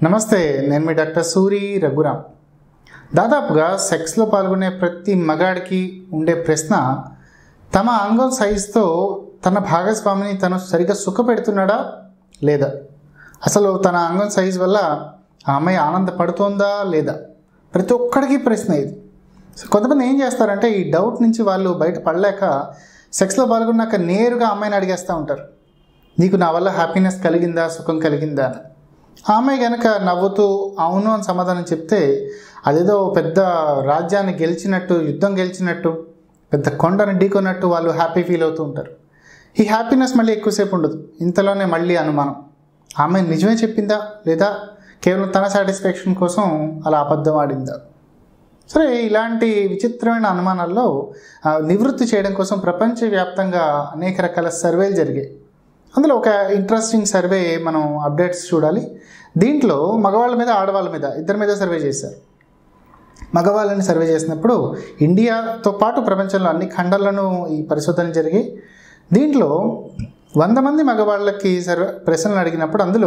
నమస్తే నేను మీ డాక్టర్ సూరి రఘురామ్ దాదాపుగా సెక్స్లో పాల్గొనే ప్రతి మగాడికి ఉండే ప్రశ్న తమ అంగం సైజుతో తన భాగస్వామిని తను సరిగ్గా సుఖపెడుతున్నాడా లేదా అసలు తన అంగం సైజు వల్ల ఆ అమ్మాయి ఆనందపడుతోందా లేదా ప్రతి ఒక్కడికి ప్రశ్న ఇది సో కొంతమంది ఏం చేస్తారంటే ఈ డౌట్ నుంచి వాళ్ళు బయట పడలేక సెక్స్లో పాల్గొన్నాక నేరుగా అమ్మాయిని అడిగేస్తూ ఉంటారు నీకు నా వల్ల హ్యాపీనెస్ కలిగిందా సుఖం కలిగిందా అని ఆ అమ్మాయి కనుక నవ్వుతూ అవును అని సమాధానం చెప్తే అదేదో పెద్ద రాజ్యాన్ని గెలిచినట్టు యుద్ధం గెలిచినట్టు పెద్ద కొండను ఢీకొన్నట్టు వాళ్ళు హ్యాపీ ఫీల్ అవుతూ ఉంటారు ఈ హ్యాపీనెస్ మళ్ళీ ఎక్కువసేపు ఉండదు ఇంతలోనే మళ్ళీ అనుమానం ఆ అమ్మాయి నిజమే చెప్పిందా లేదా కేవలం తన సాటిస్ఫాక్షన్ కోసం అలా అబద్ధం ఆడిందా సరే ఇలాంటి విచిత్రమైన అనుమానాల్లో ఆ, నివృత్తి చేయడం కోసం ప్రపంచవ్యాప్తంగా అనేక రకాల సర్వేలు జరిగాయి అందులో ఒక ఇంట్రెస్టింగ్ సర్వే మనం అప్డేట్స్ చూడాలి దీంట్లో మగవాళ్ళ మీద ఆడవాళ్ళ మీద ఇద్దరి మీద సర్వే చేశారు మగవాళ్ళని సర్వే చేసినప్పుడు ఇండియాతో పాటు ప్రపంచంలో అన్ని ఖండాలను ఈ పరిశోధన జరిగాయి దీంట్లో వంద మంది మగవాళ్ళకి సర్వే ప్రశ్నలు అడిగినప్పుడు అందులో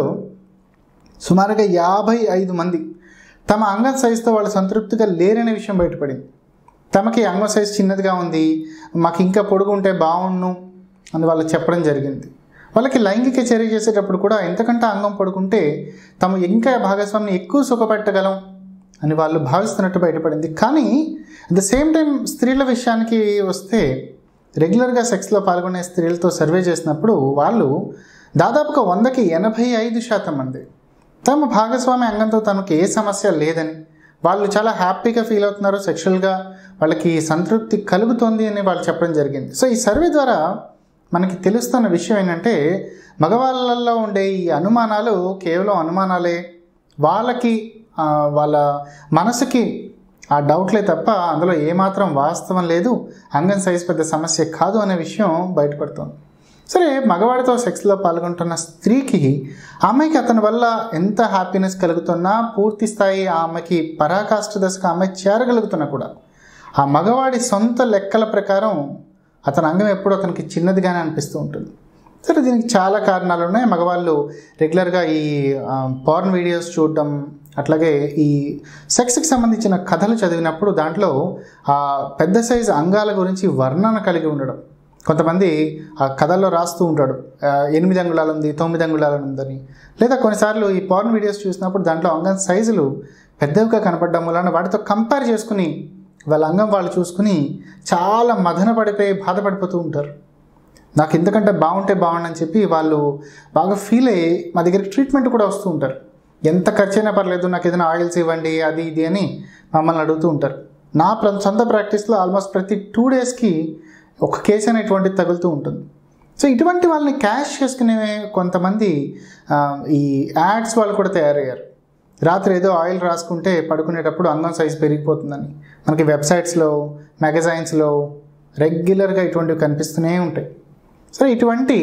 సుమారుగా యాభై ఐదు మంది తమ అంగం సైజుతో వాళ్ళు సంతృప్తిగా లేరనే విషయం బయటపడింది తమకి అంగం సైజు చిన్నదిగా ఉంది మాకు ఇంకా పొడుగు ఉంటే బాగుండు అని వాళ్ళు చెప్పడం జరిగింది వాళ్ళకి లైంగిక చర్య చేసేటప్పుడు కూడా ఎంతకంటే అంగం పడుకుంటే తాము ఇంకా భాగస్వామిని ఎక్కువ సుఖపెట్టగలం అని వాళ్ళు భావిస్తున్నట్టు బయటపడింది కానీ అట్ ద సేమ్ టైం స్త్రీల విషయానికి వస్తే రెగ్యులర్గా సెక్స్లో పాల్గొనే స్త్రీలతో సర్వే చేసినప్పుడు వాళ్ళు దాదాపుగా వందకి ఎనభై ఐదు శాతం మంది తమ భాగస్వామి అంగంతో తనకు ఏ సమస్య లేదని వాళ్ళు చాలా హ్యాపీగా ఫీల్ అవుతున్నారు సెక్షువల్గా వాళ్ళకి సంతృప్తి కలుగుతోంది అని వాళ్ళు చెప్పడం జరిగింది సో ఈ సర్వే ద్వారా మనకి తెలుస్తున్న విషయం ఏంటంటే మగవాళ్ళల్లో ఉండే ఈ అనుమానాలు కేవలం అనుమానాలే వాళ్ళకి ఆ, వాళ్ళ మనసుకి ఆ డౌట్లే తప్ప అందులో ఏమాత్రం వాస్తవం లేదు అంగం సైజ్ పెద్ద సమస్య కాదు అనే విషయం బయటపడుతోంది సరే మగవాడితో సెక్స్లో పాల్గొంటున్న స్త్రీకి ఆ అమ్మాయికి అతని వల్ల ఎంత హ్యాపీనెస్ కలుగుతున్నా పూర్తి స్థాయి ఆ అమ్మాయికి పరాకాష్ఠ దశకు ఆ అమ్మాయి చేరగలుగుతున్నా కూడా ఆ మగవాడి సొంత లెక్కల ప్రకారం అతని అంగం ఎప్పుడూ అతనికి చిన్నదిగానే అనిపిస్తూ ఉంటుంది సరే దీనికి చాలా కారణాలు ఉన్నాయి మగవాళ్ళు రెగ్యులర్గా ఈ పార్న్ వీడియోస్ చూడడం అట్లాగే ఈ సెక్స్కి సంబంధించిన కథలు చదివినప్పుడు దాంట్లో ఆ పెద్ద సైజు అంగాల గురించి వర్ణన కలిగి ఉండడం కొంతమంది ఆ కథల్లో రాస్తూ ఉంటాడు ఆ, ఎనిమిది అంగుళాలు ఉంది తొమ్మిది అంగుళాలు ఉందని లేదా కొన్నిసార్లు ఈ పార్న్ వీడియోస్ చూసినప్పుడు దాంట్లో అంగం సైజులు పెద్దవిగా కనపడడం వలన వాటితో కంపేర్ చేసుకుని వాళ్ళ అంగం వాళ్ళు చూసుకుని చాలా మదన పడిపోయి బాధపడిపోతూ ఉంటారు నాకు ఇంతకంటే బాగుంటే బాగుండని చెప్పి వాళ్ళు బాగా ఫీల్ అయ్యి మా దగ్గరికి ట్రీట్మెంట్ కూడా వస్తూ ఉంటారు ఎంత ఖర్చు అయినా పర్లేదు నాకు ఏదైనా ఆయిల్స్ ఇవ్వండి అది ఇది అని మమ్మల్ని అడుగుతూ ఉంటారు నా ప్ర- సొంత ప్రాక్టీస్లో ఆల్మోస్ట్ ప్రతి టూ డేస్కి ఒక కేసు అనేటువంటిది తగులుతూ ఉంటుంది సో ఇటువంటి వాళ్ళని క్యాష్ చేసుకునే కొంతమంది ఆ, ఈ యాడ్స్ వాళ్ళు కూడా తయారయ్యారు రాత్రి ఏదో ఆయిల్ రాసుకుంటే పడుకునేటప్పుడు అంగం సైజు పెరిగిపోతుందని మనకి వెబ్సైట్స్లో మ్యాగజైన్స్లో రెగ్యులర్గా ఇటువంటివి కనిపిస్తూనే ఉంటాయి సో ఇటువంటి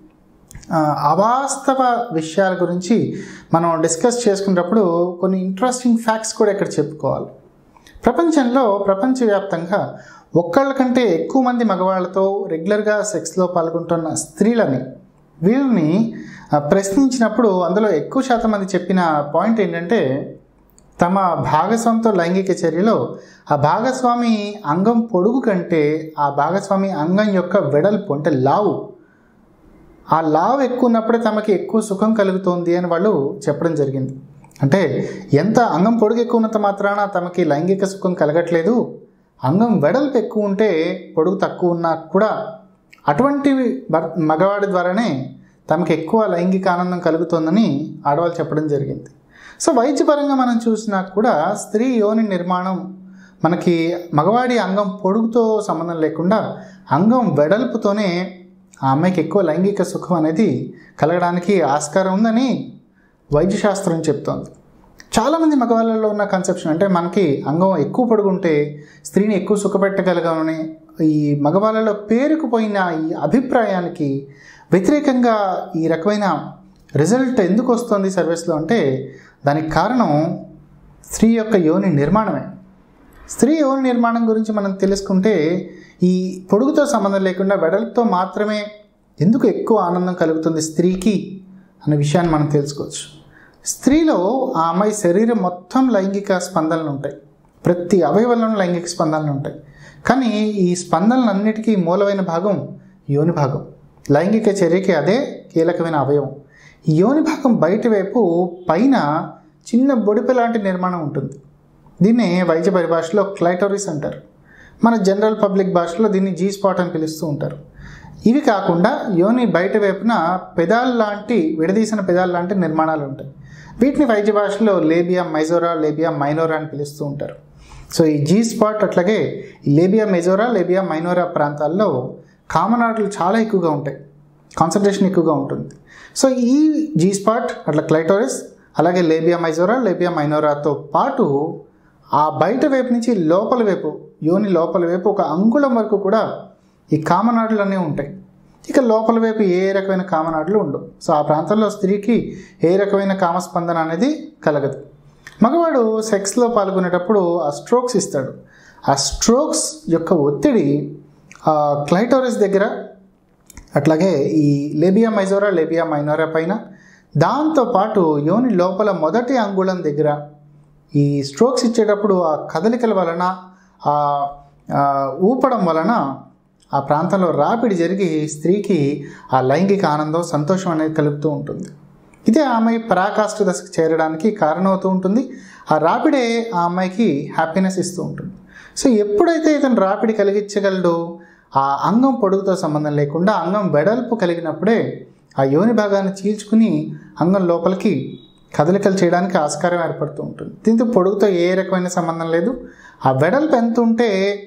ఆ, అవాస్తవ విషయాల గురించి మనం డిస్కస్ చేసుకున్నప్పుడు కొన్ని ఇంట్రెస్టింగ్ ఫ్యాక్ట్స్ కూడా ఇక్కడ చెప్పుకోవాలి ప్రపంచంలో ప్రపంచవ్యాప్తంగా ఒక్కళ్ళ కంటే ఎక్కువ మంది మగవాళ్ళతో రెగ్యులర్గా సెక్స్లో పాల్గొంటున్న స్త్రీలని వీళ్ళని ఆ, ప్రశ్నించినప్పుడు అందులో ఎక్కువ శాతం మంది చెప్పిన పాయింట్ ఏంటంటే తమ భాగస్వామితో లైంగిక చర్యలో ఆ భాగస్వామి అంగం పొడుగు కంటే ఆ భాగస్వామి అంగం యొక్క వెడల్పు అంటే లావు ఆ లావ్ ఎక్కువ ఉన్నప్పుడే తమకి ఎక్కువ సుఖం కలుగుతోంది అని వాళ్ళు చెప్పడం జరిగింది అంటే ఎంత అంగం పొడుగు ఎక్కువ ఉన్నంత మాత్రాన తమకి లైంగిక సుఖం కలగట్లేదు అంగం వెడల్పు ఎక్కువ ఉంటే పొడుగు తక్కువ ఉన్నా కూడా అటువంటి భర్ మగవాడి ద్వారానే తమకి ఎక్కువ లైంగిక ఆనందం కలుగుతోందని ఆడవాళ్ళు చెప్పడం జరిగింది సో వైద్యపరంగా మనం చూసినా కూడా స్త్రీ యోని నిర్మాణం మనకి మగవాడి అంగం పొడుగుతో సంబంధం లేకుండా అంగం వెడల్పుతోనే ఆ అమ్మాయికి ఎక్కువ లైంగిక సుఖం అనేది కలగడానికి ఆస్కారం ఉందని వైద్యశాస్త్రం చెప్తోంది చాలామంది మగవాళ్ళలో ఉన్న కన్సెప్షన్ అంటే మనకి అంగం ఎక్కువ పొడుగుంటే స్త్రీని ఎక్కువ సుఖపెట్టగలగమని ఈ మగవాళ్ళలో పేరుకుపోయిన ఈ అభిప్రాయానికి వ్యతిరేకంగా ఈ రకమైన రిజల్ట్ ఎందుకు వస్తుంది సర్వీస్లో అంటే దానికి కారణం స్త్రీ యొక్క యోని నిర్మాణమే స్త్రీ యోని నిర్మాణం గురించి మనం తెలుసుకుంటే ఈ పొడుగుతో సంబంధం లేకుండా వెడల్పుతో మాత్రమే ఎందుకు ఎక్కువ ఆనందం కలుగుతుంది స్త్రీకి అనే విషయాన్ని మనం తెలుసుకోవచ్చు స్త్రీలో ఆ అమ్మాయి శరీరం మొత్తం లైంగిక స్పందనలు ఉంటాయి ప్రతి అవయవంలోనూ లైంగిక స్పందనలు ఉంటాయి కానీ ఈ స్పందనలన్నిటికీ మూలమైన భాగం యోని భాగం లైంగిక చర్యకి అదే కీలకమైన అవయవం ఈ యోని భాగం బయట వైపు పైన చిన్న బొడిపె లాంటి నిర్మాణం ఉంటుంది దీన్ని వైద్య పరిభాషలో క్లైటోరిస్ అంటారు మన జనరల్ పబ్లిక్ భాషలో దీన్ని జీ స్పాట్ అని పిలుస్తూ ఉంటారు ఇవి కాకుండా యోని బయట వైపున పెదాల్ లాంటి విడదీసిన పెదాల్ లాంటి నిర్మాణాలు ఉంటాయి వీటిని వైద్య భాషలో లేబియా మైజోరా లేబియా మైనోరా అని పిలుస్తూ ఉంటారు సో ఈ జీ స్పాట్ అట్లాగే లేబియా మెజోరా లేబియా మైనోరా ప్రాంతాల్లో కామనాడులు చాలా ఎక్కువగా ఉంటాయి కాన్సన్ట్రేషన్ ఎక్కువగా ఉంటుంది సో ఈ జీ స్పాట్ అట్లా క్లైటోరిస్ అలాగే లేబియా మైజోరా లేబియా మైనోరాతో పాటు ఆ బయట వైపు నుంచి లోపల వైపు యోని లోపల వైపు ఒక అంగుళం వరకు కూడా ఈ కామనాడులు అనేవి ఉంటాయి ఇక లోపల వైపు ఏ రకమైన కామనాడులు ఉండవు సో ఆ ప్రాంతంలో స్త్రీకి ఏ రకమైన కామస్పందన అనేది కలగదు మగవాడు సెక్స్లో పాల్గొనేటప్పుడు ఆ స్ట్రోక్స్ ఇస్తాడు ఆ స్ట్రోక్స్ యొక్క ఒత్తిడి ఆ క్లైటోరిస్ దగ్గర అట్లాగే ఈ లేబియా మైజోరా లేబియా మైనోరా పైన దాంతోపాటు యోని లోపల మొదటి అంగుళం దగ్గర ఈ స్ట్రోక్స్ ఇచ్చేటప్పుడు ఆ కదలికల వలన ఆ ఆ ఊపడం వలన ఆ ప్రాంతంలో రాపిడి జరిగి స్త్రీకి ఆ లైంగిక ఆనందం సంతోషం అనేది కలుగుతూ ఉంటుంది ఇదే ఆ అమ్మాయి పరాకాష్ఠ దశకు చేరడానికి కారణమవుతూ ఉంటుంది ఆ రాపిడే ఆ అమ్మాయికి హ్యాపీనెస్ ఇస్తూ ఉంటుంది సో ఎప్పుడైతే ఇతను రాపిడి కలిగించగలడు ఆ అంగం పొడుగుతో సంబంధం లేకుండా అంగం వెడల్పు కలిగినప్పుడే ఆ యోని భాగాన్ని చీల్చుకుని అంగం లోపలికి కదలికలు చేయడానికి ఆస్కారం ఏర్పడుతూ ఉంటుంది దీంతో పొడుగుతో ఏ రకమైన సంబంధం లేదు ఆ వెడల్పు ఎంత ఉంటే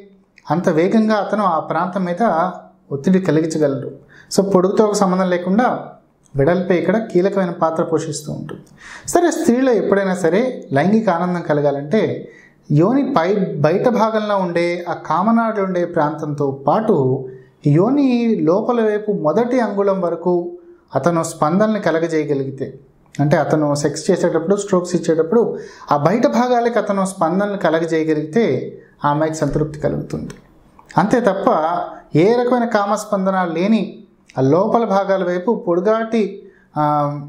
అంత వేగంగా అతను ఆ ప్రాంతం మీద ఒత్తిడి కలిగించగలడు సో పొడుగుతో ఒక సంబంధం లేకుండా వెడల్పే ఇక్కడ కీలకమైన పాత్ర పోషిస్తూ ఉంటుంది సరే స్త్రీలో ఎప్పుడైనా సరే లైంగిక ఆనందం కలగాలంటే యోని పై బయట భాగంలో ఉండే ఆ కామనాడు ఉండే ప్రాంతంతో పాటు యోని లోపల వైపు మొదటి అంగుళం వరకు అతను స్పందనని కలగజేయగలిగితే అంటే అతను సెక్స్ చేసేటప్పుడు స్ట్రోక్స్ ఇచ్చేటప్పుడు ఆ బయట భాగాలకి అతను స్పందనలు కలగజేయగలిగితే ఆ అమ్మాయికి సంతృప్తి కలుగుతుంది అంతే తప్ప ఏ రకమైన కామస్పందన లేని ఆ లోపల భాగాల వైపు పొడుగాటి ఆ,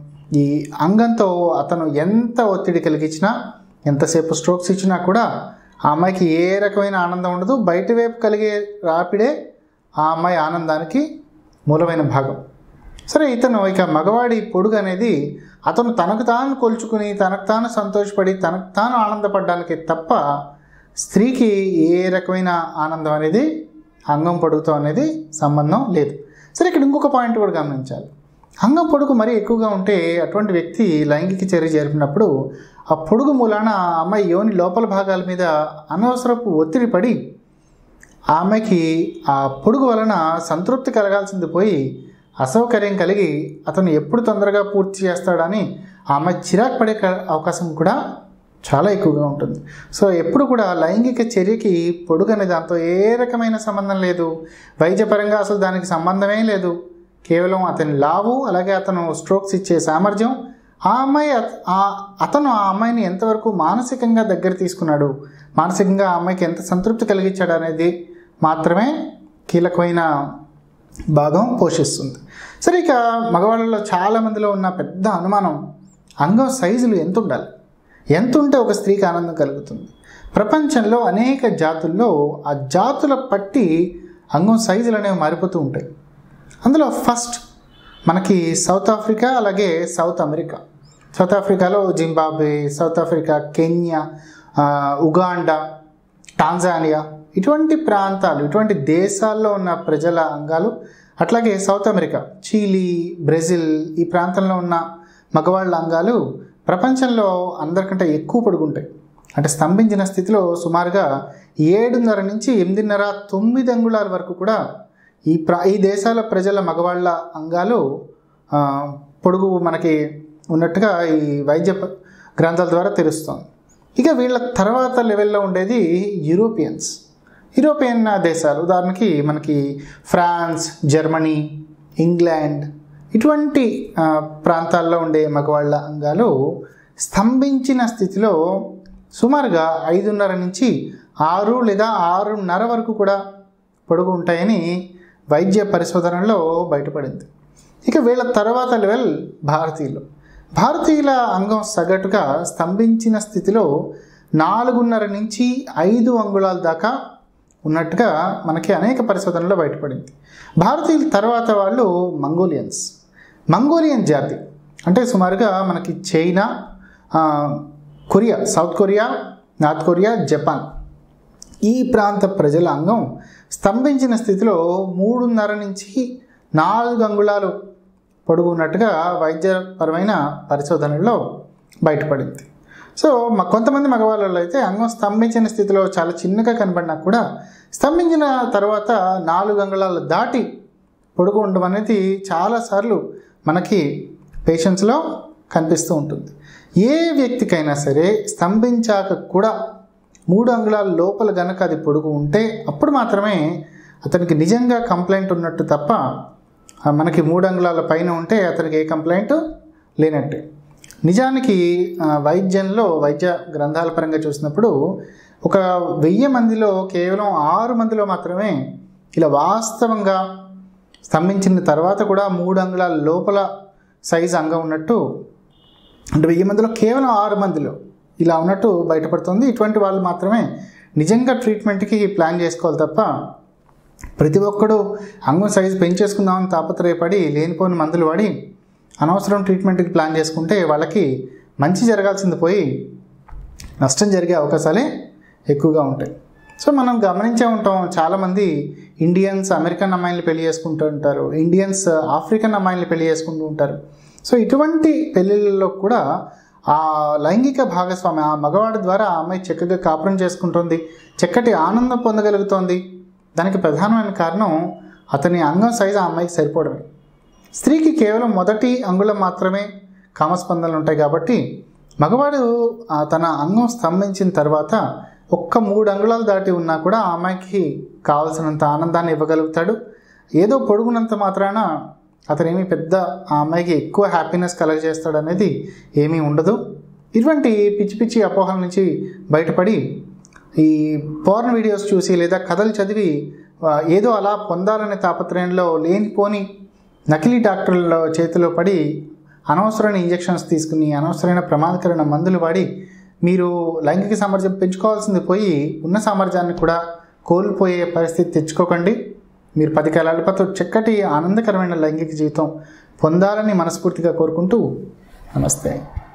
ఈ అంగంతో అతను ఎంత ఒత్తిడి కలిగించినా ఎంతసేపు స్ట్రోక్స్ ఇచ్చినా కూడా ఆ అమ్మాయికి ఏ రకమైన ఆనందం ఉండదు బయట వైపు కలిగే రాపిడే ఆ అమ్మాయి ఆనందానికి మూలమైన భాగం సరే ఇతను ఇక మగవాడి పొడుగు అనేది అతను తనకు తాను కొలుచుకుని తనకు తాను సంతోషపడి తనకు తాను ఆనందపడడానికి తప్ప స్త్రీకి ఏ రకమైన ఆనందం అనేది అంగం పొడుగుతో అనేది సంబంధం లేదు సరే ఇక్కడ ఇంకొక పాయింట్ కూడా గమనించాలి అంగం పొడుగు మరీ ఎక్కువగా ఉంటే అటువంటి వ్యక్తి లైంగిక చర్య జరిపినప్పుడు ఆ పొడుగు మూలాన ఆ అమ్మాయి యోని లోపల భాగాల మీద అనవసరపు ఒత్తిడి పడి ఆ అమ్మాయికి ఆ పొడుగు వలన సంతృప్తి కలగాల్సింది పోయి అసౌకర్యం కలిగి అతను ఎప్పుడు తొందరగా పూర్తి చేస్తాడని ఆ అమ్మాయి చిరాకు పడే క- అవకాశం కూడా చాలా ఎక్కువగా ఉంటుంది సో ఎప్పుడు కూడా లైంగిక చర్యకి పొడుగు అనే దాంతో ఏ రకమైన సంబంధం లేదు వైద్యపరంగా అసలు దానికి సంబంధమే లేదు కేవలం అతని లావు అలాగే అతను స్ట్రోక్స్ ఇచ్చే సామర్థ్యం ఆ అమ్మాయి అత- ఆ- అతను ఆ అమ్మాయిని ఎంతవరకు మానసికంగా దగ్గర తీసుకున్నాడు మానసికంగా ఆ అమ్మాయికి ఎంత సంతృప్తి కలిగించాడు అనేది మాత్రమే కీలకమైన భాగం పోషిస్తుంది సరే ఇక మగవాళ్ళలో చాలామందిలో ఉన్న పెద్ద అనుమానం అంగం సైజులు ఎంత ఉండాలి ఎంత ఉంటే ఒక స్త్రీకి ఆనందం కలుగుతుంది ప్రపంచంలో అనేక జాతుల్లో ఆ జాతుల పట్టి అంగం సైజులు అనేవి మారిపోతూ ఉంటాయి అందులో ఫస్ట్ మనకి సౌత్ ఆఫ్రికా అలాగే సౌత్ అమెరికా సౌత్ ఆఫ్రికాలో జింబాబ్వే సౌత్ ఆఫ్రికా కెన్యా ఆ, ఉగాండా టాంజానియా ఇటువంటి ప్రాంతాలు ఇటువంటి దేశాల్లో ఉన్న ప్రజల అంగాలు అట్లాగే సౌత్ అమెరికా చీలీ బ్రెజిల్ ఈ ప్రాంతంలో ఉన్న మగవాళ్ళ అంగాలు ప్రపంచంలో అందరికంటే ఎక్కువ పొడుగుంటాయి అంటే స్తంభించిన స్థితిలో సుమారుగా ఏడున్నర నుంచి ఎనిమిదిన్నర తొమ్మిది అంగుళాల వరకు కూడా ఈ ప్రా ఈ దేశాల ప్రజల మగవాళ్ళ అంగాలు ఆ, పొడుగు మనకి ఉన్నట్టుగా ఈ వైద్య ప- గ్రంథాల ద్వారా తెలుస్తుంది ఇక వీళ్ళ తర్వాత లెవెల్లో ఉండేది యూరోపియన్స్ యూరోపియన్ దేశాలు ఉదాహరణకి మనకి ఫ్రాన్స్ జర్మనీ ఇంగ్లాండ్ ఇటువంటి ఆ, ప్రాంతాల్లో ఉండే మగవాళ్ళ అంగాలు స్తంభించిన స్థితిలో సుమారుగా ఐదున్నర నుంచి ఆరు లేదా ఆరున్నర వరకు కూడా పొడుగు ఉంటాయని వైద్య పరిశోధనలో బయటపడింది ఇక వీళ్ళ తర్వాత లెవెల్ భారతీయులు భారతీయుల అంగం సగటుగా స్తంభించిన స్థితిలో నాలుగున్నర నుంచి ఐదు అంగుళాల దాకా ఉన్నట్టుగా మనకి అనేక పరిశోధనలో బయటపడింది భారతీయుల తర్వాత వాళ్ళు మంగోలియన్స్ మంగోలియన్ జాతి అంటే సుమారుగా మనకి చైనా ఆ, Korea South Korea North Korea Japan ఈ ప్రాంత ప్రజల అంగం స్తంభించిన స్థితిలో మూడున్నర నుంచి నాలుగు అంగుళాలు పొడుగు ఉన్నట్టుగా వైద్యపరమైన పరిశోధనల్లో బయటపడింది సో మ కొంతమంది మగవాళ్ళలో అయితే అంగం స్తంభించిన స్థితిలో చాలా చిన్నగా కనబడినా కూడా స్తంభించిన తర్వాత నాలుగు అంగుళాలు దాటి పొడుగు ఉండడం అనేది చాలాసార్లు మనకి పేషెంట్స్లో కనిపిస్తూ ఉంటుంది ఏ వ్యక్తికైనా సరే స్తంభించాక కూడా మూడు అంగుళాల లోపల గనక అది పొడుగు ఉంటే అప్పుడు మాత్రమే అతనికి నిజంగా కంప్లైంట్ ఉన్నట్టు తప్ప ఆ, మనకి మూడు అంగుళాల పైన ఉంటే అతనికి ఏ కంప్లైంట్ లేనట్టే నిజానికి ఆ, వైద్యంలో వైద్య గ్రంథాల పరంగా చూసినప్పుడు ఒక వెయ్యి మందిలో కేవలం ఆరు మందిలో మాత్రమే ఇలా వాస్తవంగా స్తంభించిన తర్వాత కూడా మూడు అంగుళాల లోపల సైజు అంగం ఉన్నట్టు అంటే వెయ్యి మందిలో కేవలం ఆరు మందిలో ఇలా ఉన్నట్టు బయటపడుతుంది ఇటువంటి వాళ్ళు మాత్రమే నిజంగా ట్రీట్మెంట్కి ప్లాన్ చేసుకోవాలి తప్ప ప్రతి ఒక్కడు అంగం సైజు పెంచేసుకుందామని తాపత్రయపడి లేనిపోని మందులు వాడి అనవసరం ట్రీట్మెంట్కి ప్లాన్ చేసుకుంటే వాళ్ళకి మంచి జరగాల్సింది పోయి నష్టం జరిగే అవకాశాలే ఎక్కువగా ఉంటాయి సో మనం గమనించే ఉంటాం చాలామంది ఇండియన్స్ అమెరికన్ అమ్మాయిలు పెళ్లి చేసుకుంటూ ఉంటారు ఇండియన్స్ ఆఫ్రికన్ అమ్మాయిలు పెళ్లి చేసుకుంటూ ఉంటారు సో ఇటువంటి పెళ్ళిళ్ళలో కూడా ఆ లైంగిక భాగస్వామి ఆ మగవాడి ద్వారా ఆ అమ్మాయి చక్కగా కాపురం చేసుకుంటుంది చక్కటి ఆనందం పొందగలుగుతోంది దానికి ప్రధానమైన కారణం అతని అంగం సైజు ఆ అమ్మాయికి సరిపోవడమే స్త్రీకి కేవలం మొదటి అంగుళం మాత్రమే కామస్పందనలు ఉంటాయి కాబట్టి మగవాడు ఆ, తన అంగం స్తంభించిన తర్వాత ఒక్క మూడు అంగుళాలు దాటి ఉన్నా కూడా ఆ అమ్మాయికి కావలసినంత ఆనందాన్ని ఇవ్వగలుగుతాడు ఏదో పొడుగునంత మాత్రాన అతనేమి పెద్ద ఆ అమ్మాయికి ఎక్కువ హ్యాపీనెస్ కలగజేస్తాడు అనేది ఏమీ ఉండదు ఇటువంటి పిచ్చి పిచ్చి అపోహల నుంచి బయటపడి ఈ పోర్న్ వీడియోస్ చూసి లేదా కథలు చదివి ఆ, ఏదో అలా పొందాలనే తాపత్రయంలో లేనిపోని నకిలీ డాక్టర్ల చేతిలో పడి అనవసరమైన ఇంజెక్షన్స్ తీసుకుని అనవసరమైన ప్రమాదకరమైన మందులు వాడి మీరు లైంగిక సామర్థ్యం పెంచుకోవాల్సింది పోయి ఉన్న సామర్థ్యాన్ని కూడా కోల్పోయే పరిస్థితి తెచ్చుకోకండి మీరు పది కాలాల పాటు చక్కటి ఆనందకరమైన లైంగిక జీవితం పొందాలని మనస్ఫూర్తిగా కోరుకుంటూ నమస్తే